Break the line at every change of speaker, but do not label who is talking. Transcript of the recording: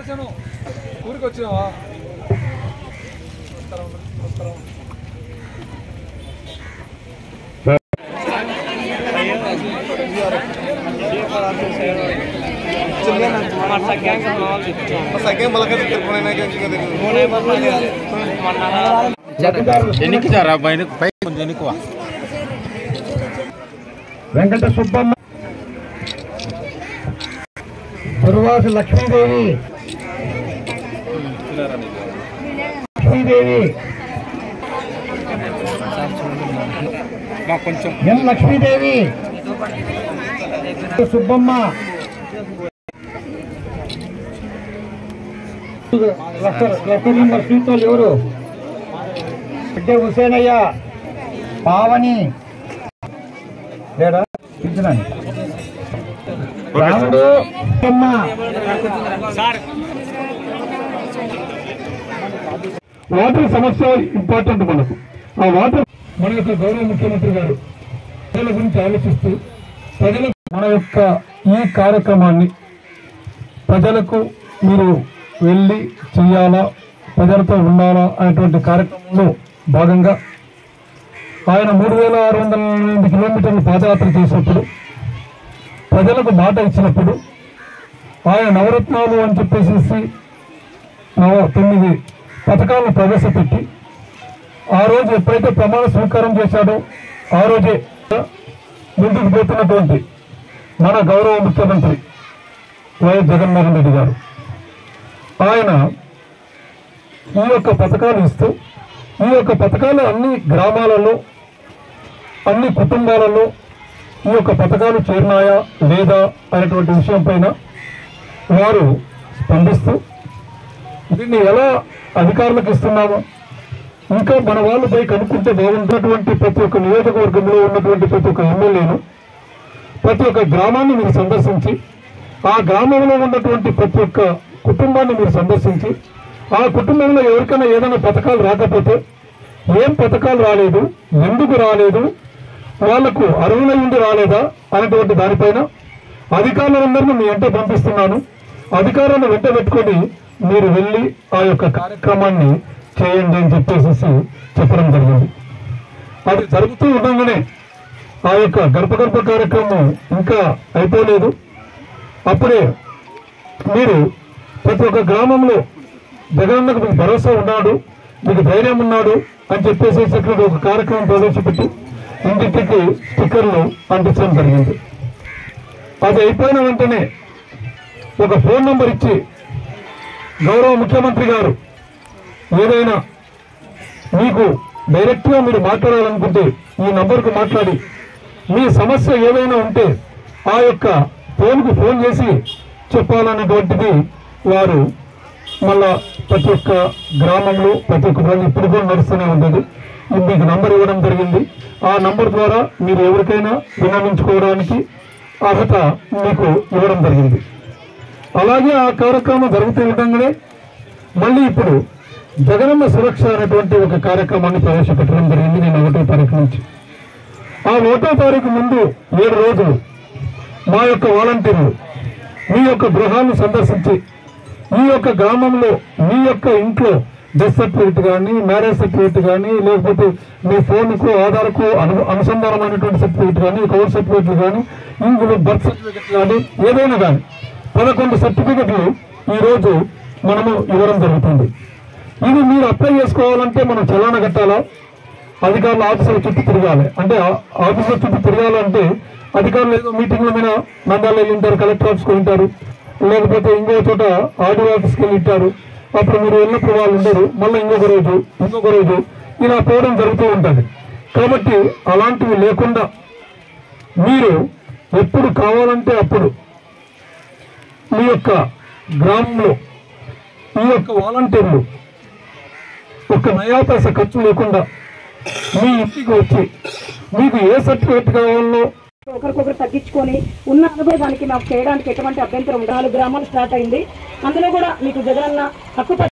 వచ్చాను ఊరికి వచ్చినావా నమస్కారం నమస్కారం
ఎన్నికి జారా పైన పై కొంచెం ఎన్నికవా
వెంకట సుబ్బమ్మ దుర్వాస లక్ష్మీదేవి లక్ష్మీదేవి
మాకు కొంచెం
ఎన్ లక్ష్మీదేవి సుబ్బమ్మ లక్కర్ నెంబర్ సీతోలు ఎవరు బిడ్డ హుసేనయ్య పావని లేడా పిలిచినాను రాముడు అమ్మ వాటర్ సమస్య ఇంపార్టెంట్ మనకు ఆ వాటర్ మన యొక్క గౌరవ ముఖ్యమంత్రి గారు ప్రజల గురించి ఆలోచిస్తూ ప్రజలకు మన యొక్క ఈ కార్యక్రమాన్ని ప్రజలకు మీరు వెళ్ళి చేయాలా ప్రజలతో ఉండాలా అనేటువంటి కార్యక్రమంలో భాగంగా ఆయన మూడు వేల ఆరు వందల ఎనిమిది కిలోమీటర్లు పాదయాత్ర చేసినప్పుడు ప్రజలకు మాట ఇచ్చినప్పుడు ఆయన నవరత్నాలు అని చెప్పేసి నవ తొమ్మిది పథకాలను ప్రవేశపెట్టి ఆ రోజు ఎప్పుడైతే ప్రమాణ స్వీకారం చేశాడో ఆ రోజే ముందుకు పోతున్నటువంటి మన గౌరవ ముఖ్యమంత్రి వైఎస్ జగన్మోహన్ రెడ్డి గారు ఆయన ఈ యొక్క పథకాలు ఇస్తూ ఈ యొక్క పథకాలు అన్ని గ్రామాలలో అన్ని కుటుంబాలలో ఈ యొక్క పథకాలు చేరినాయా లేదా అనేటువంటి విషయం పైన వారు స్పందిస్తూ దీన్ని ఎలా అధికారులకు ఇస్తున్నామో ఇంకా మన వాళ్ళు పోయి కనుక్కుంటే బాగుంటున్నటువంటి ప్రతి ఒక్క నియోజకవర్గంలో ఉన్నటువంటి ప్రతి ఒక్క ఎమ్మెల్యేను ప్రతి ఒక్క గ్రామాన్ని మీరు సందర్శించి ఆ గ్రామంలో ఉన్నటువంటి ప్రతి ఒక్క కుటుంబాన్ని మీరు సందర్శించి ఆ కుటుంబంలో ఎవరికైనా ఏదైనా పథకాలు రాకపోతే ఏం పథకాలు రాలేదు ఎందుకు రాలేదు వాళ్లకు అర్హులై ఉండి రాలేదా అనేటువంటి దానిపైన అధికారులందరినీ మీ వెంట పంపిస్తున్నాను అధికారులను వెంట పెట్టుకొని మీరు వెళ్ళి ఆ యొక్క కార్యక్రమాన్ని చేయండి అని చెప్పేసి చెప్పడం జరిగింది అది జరుగుతూ ఉండగానే ఆ యొక్క గడప గడప కార్యక్రమం ఇంకా అయిపోలేదు అప్పుడే మీరు ప్రతి ఒక్క గ్రామంలో జగనన్నకు మీకు భరోసా ఉన్నాడు మీకు ధైర్యం ఉన్నాడు అని చెప్పేసేటటువంటి ఒక కార్యక్రమం ప్రవేశపెట్టి ఇంటింటికి స్టిక్కర్లు అంటించడం జరిగింది అది అయిపోయిన వెంటనే ఒక ఫోన్ నంబర్ ఇచ్చి గౌరవ ముఖ్యమంత్రి గారు ఏదైనా మీకు డైరెక్ట్గా మీరు మాట్లాడాలనుకుంటే ఈ నంబర్కు మాట్లాడి మీ సమస్య ఏదైనా ఉంటే ఆ యొక్క ఫోన్కు ఫోన్ చేసి చెప్పాలనేటువంటిది వారు మళ్ళా ప్రతి ఒక్క గ్రామంలో ప్రతి ఒక్క రోజు ఇప్పుడు కూడా నడుస్తూనే ఉంటుంది ఇది మీకు నంబర్ ఇవ్వడం జరిగింది ఆ నంబర్ ద్వారా మీరు ఎవరికైనా విన్నవించుకోవడానికి అర్హత మీకు ఇవ్వడం జరిగింది అలాగే ఆ కార్యక్రమం జరుగుతూ ఉండగానే మళ్ళీ ఇప్పుడు జగనన్న సురక్ష అనేటువంటి ఒక కార్యక్రమాన్ని ప్రవేశపెట్టడం జరిగింది నేను ఒకటో తారీఖు నుంచి ఆ ఒకటో తారీఖు ముందు ఏడు రోజులు మా యొక్క వాలంటీర్లు మీ యొక్క గృహాన్ని సందర్శించి మీ యొక్క గ్రామంలో మీ యొక్క ఇంట్లో డెత్ సర్టిఫికేట్ కానీ మ్యారేజ్ సర్టిఫికేట్ కానీ లేకపోతే మీ ఫోన్కు ఆధార్కు అను అనుసంధానమైనటువంటి సర్టిఫికేట్ కానీ కవర్ సర్టిఫికేట్లు కానీ ఇందులో బర్త్ సర్టిఫికేట్ కానీ ఏదైనా కానీ పదకొండు సర్టిఫికెట్లు ఈరోజు మనము ఇవ్వడం జరుగుతుంది ఇది మీరు అప్లై చేసుకోవాలంటే మనం చలాన కట్టాలా అధికారుల ఆఫీసుల చుట్టూ తిరగాలి అంటే ఆ- ఆఫీసుల చుట్టూ తిరగాలంటే అధికారులు ఏదో మీటింగ్ల మీద నందాలు వెళ్ళి ఉంటారు కలెక్టర్ ఆఫీస్కి ఉంటారు లేకపోతే ఇంకో చోట ఆర్డీ ఆఫీస్కి వెళ్ళి ఉంటారు అప్పుడు మీరు వెళ్ళినప్పుడు వాళ్ళు ఉండరు మళ్ళీ ఇంకొక రోజు ఇంకొక రోజు ఇలా పోవడం జరుగుతూ ఉంటుంది కాబట్టి అలాంటివి లేకుండా మీరు ఎప్పుడు కావాలంటే అప్పుడు మీ యొక్క గ్రామంలో ఈ యొక్క వాలంటీర్లు ఒక నయా పైసా ఖర్చు లేకుండా మీ ఇంటికి వచ్చి మీకు ఏ సర్టిఫికేట్ కావాలో
ఒకరికొకరు తగ్గించుకొని ఉన్న అనుభవానికి మాకు చేయడానికి ఎటువంటి అభ్యంతరం ఉండదు నాలుగు గ్రామాలు స్టార్ట్ అయింది అందులో కూడా మీకు జగనన్న హక్కు పథకం